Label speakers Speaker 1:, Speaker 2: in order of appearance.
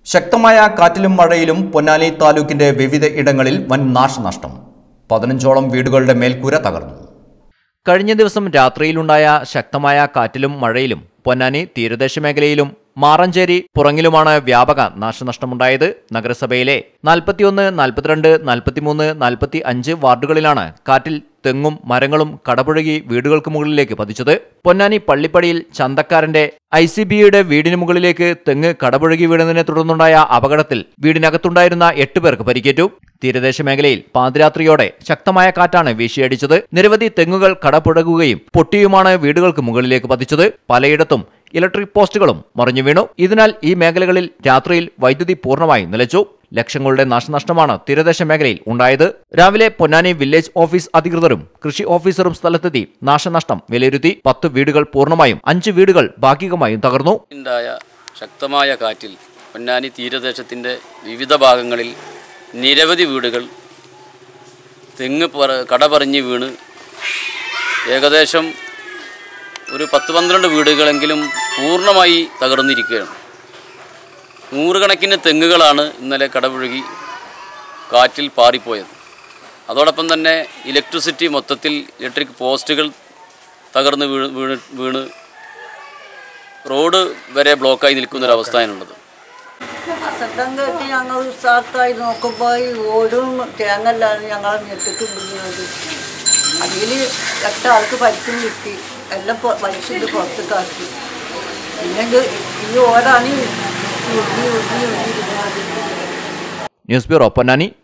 Speaker 1: ശക്തമായ കാറ്റിലും മഴയിലും പൊന്നാനി താലൂക്കിന്റെ വിവിധ ഇടങ്ങളിൽ വൻ നാശനഷ്ടം പതിനഞ്ചോളം വീടുകളുടെ മേൽക്കൂര തകർന്നു കഴിഞ്ഞ ദിവസം രാത്രിയിലുണ്ടായ ശക്തമായ കാറ്റിലും മഴയിലും പൊന്നാനി തീരദേശ മേഖലയിലും മാറഞ്ചേരി പുറങ്ങിലുമാണ് വ്യാപക നാശനഷ്ടമുണ്ടായത് നഗരസഭയിലെ നാൽപ്പത്തിയൊന്ന് നാൽപ്പത്തിരണ്ട് നാൽപ്പത്തിമൂന്ന് നാൽപ്പത്തി അഞ്ച് വാർഡുകളിലാണ് കാറ്റിൽ തെങ്ങും മരങ്ങളും കടപുഴകി വീടുകൾക്ക് മുകളിലേക്ക് പതിച്ചത് പൊന്നാനി പള്ളിപ്പടിയിൽ ചന്തക്കാരന്റെ ഐ സി ബിയുടെ വീടിന് മുകളിലേക്ക് തെങ്ങ് കടപുഴകി വീണതിനെ തുടർന്നുണ്ടായ അപകടത്തിൽ വീടിനകത്തുണ്ടായിരുന്ന എട്ട് പേർക്ക് പരിക്കേറ്റു തീരദേശ മേഖലയിൽ പാതിരാത്രിയോടെ ശക്തമായ കാറ്റാണ് വീശിയടിച്ചത് നിരവധി തെങ്ങുകൾ കടപുഴകുകയും പൊട്ടിയുമാണ് വീടുകൾക്ക് മുകളിലേക്ക് പതിച്ചത് പലയിടത്തും ഇലക്ട്രിക് പോസ്റ്റുകളും മറിഞ്ഞു വീണു ഇതിനാൽ ഈ മേഖലകളിൽ രാത്രിയിൽ വൈദ്യുതി പൂർണ്ണമായി നിലച്ചു ലക്ഷങ്ങളുടെ നാശനഷ്ടമാണ് തീരദേശ മേഖലയിൽ ഉണ്ടായത് രാവിലെ പൊന്നാനി വില്ലേജ് ഓഫീസ് അധികൃതരും കൃഷി ഓഫീസറും സ്ഥലത്തെത്തി നാശനഷ്ടം വിലയിരുത്തി പത്ത് വീടുകൾ പൂർണ്ണമായും അഞ്ച് വീടുകൾ ഭാഗികമായും തകർന്നു
Speaker 2: ഉണ്ടായ ശക്തമായ കാറ്റിൽ പൊന്നാനി തീരദേശത്തിൻ്റെ വിവിധ ഭാഗങ്ങളിൽ നിരവധി വീടുകൾ തെങ്ങ് പറ കടപറിഞ്ഞ് വീണ് ഏകദേശം ഒരു പത്ത് പന്ത്രണ്ട് വീടുകളെങ്കിലും പൂർണ്ണമായി തകർന്നിരിക്കുകയാണ് നൂറുകണക്കിന് തെങ്ങുകളാണ് ഇന്നലെ കടപുഴകി കാറ്റിൽ പാറിപ്പോയത് അതോടൊപ്പം തന്നെ ഇലക്ട്രിസിറ്റി മൊത്തത്തിൽ ഇലക്ട്രിക് പോസ്റ്റുകൾ തകർന്ന് വീണ് വീണ് വീണ് റോഡ് വരെ ബ്ലോക്കായി നിൽക്കുന്നൊരവസ്ഥയാണുള്ളത്
Speaker 3: ശബ്ദം കേട്ട് ഞങ്ങൾ ഉത്സാഹത്തായി നോക്കുമ്പോൾ ഈ ഓടും തേങ്ങല്ലാണ് ഞങ്ങളെ ഞെട്ടിക്ക് വീഴുന്നത് അതിൽ എട്ട് ആൾക്ക് പരിക്കും കിട്ടി എല്ലാം പൊ- വലിച്ചിട്ട് പുറത്തേക്കാക്കി പിന്നെ ഇത് ഈ ഓടാണ് ഉരുളി ഉരുളി ഉരുളി ഇരുന്നത്
Speaker 1: ന്യൂസ് ബ്യൂറോ പൊന്നാനി